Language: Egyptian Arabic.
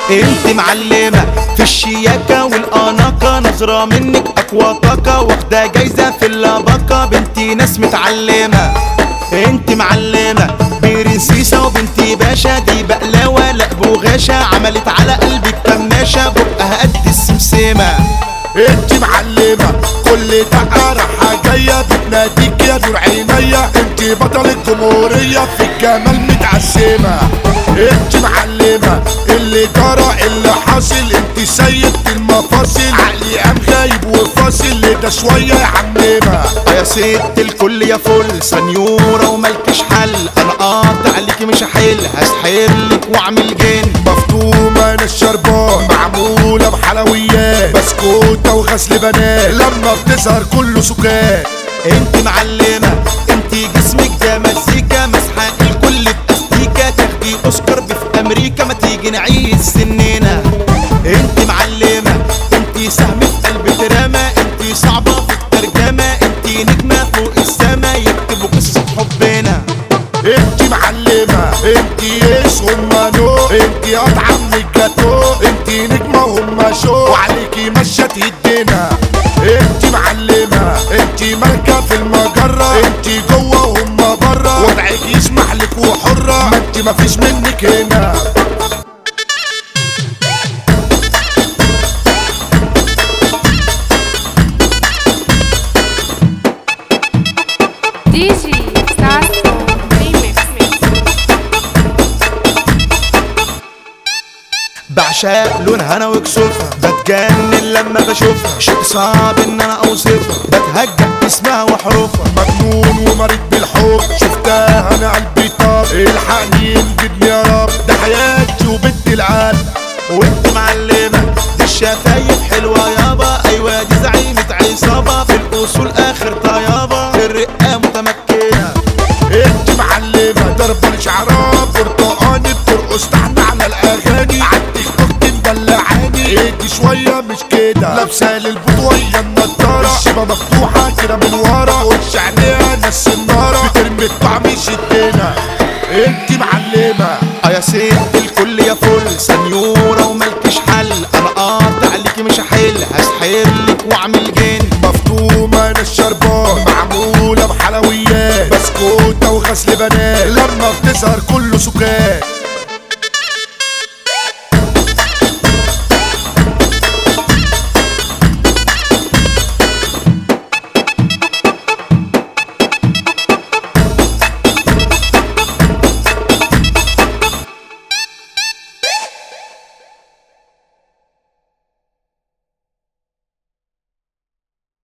انت معلمة في الشياكة والاناقة نظرة منك اقوى طاقة واخدة جايزة في اللباقة بنتي ناس متعلمة انت معلمة برنسيسة وبنتي باشا دي بقلاوة لا بوغاشة عملت على قلبك كماشة بقها قد السمسمة انت معلمة كل دقة راحة جاية بتناديك يا نور عينيا انت بطل الجمهورية في الجمال متعسمة انت معلمة اللي جرى اللي حاصل انت سيدة المفاصل عقلي قام غايب وفاصل ده شوية يا عمنا يا ست الكل يا فل سنيورة وملكش حل انا قاطع ليكي مش هحل هسحرلك واعمل جن مفطومة انا الشربان معمولة بحلويات بسكوتة وغسل بنات لما بتظهر كله سكات انت معلمة انت جسمك ده مزيكا مسحة الكل باستيكا تاخدي اوسكار دي في امريكا ما تيجي نعيد سننا انت معلمة انت سهم في قلب دراما انت صعبة في الترجمة انت نجمة فوق السما يكتبوا قصة حبنا انت معلمة انت ايش هما نو انت قطعة من الجاتو انت نجمة وهما شو وعليكي مشت يدينا انت معلمة انت مالكة في المجرة انت جوه وهما برا وضعك يسمح لك وحرة ما انت مفيش منك هنا DJ Sasso Remix بعشق لونها انا وكسوفها بتجنن لما بشوفها شيء صعب ان انا اوصفها بتهجأ اسمها وحروفها مجنون ومريض بالحب شفتها انا قلبي طاب الحقني انجدني يا رب ده حياتي وبنت العالم وانت معلمة دي الشفايف حلوة يابا ايوه دي زعيمة عصابة في الاصول اخر طيابة في الرقة متمكنة انت معلمة ضربة الشعرات برتقاني بترقص تحت على الاغاني عندك اخت مدلعاني ايدي شوية مش كده لابسة للبطوية النضارة الشبه مفتوحة كده من ورا وش عليها ناس النارة بترمي الطعم يشدنا انت معلمة اه يا ست الكل يا فل سنيورة وملكش حل انا قاطع ليكي مش هحل هسحرلك واعمل جن مفطومة انا الشربان معمولة بحلويات بسكوتة وغسل بنات لما بتظهر كله سكات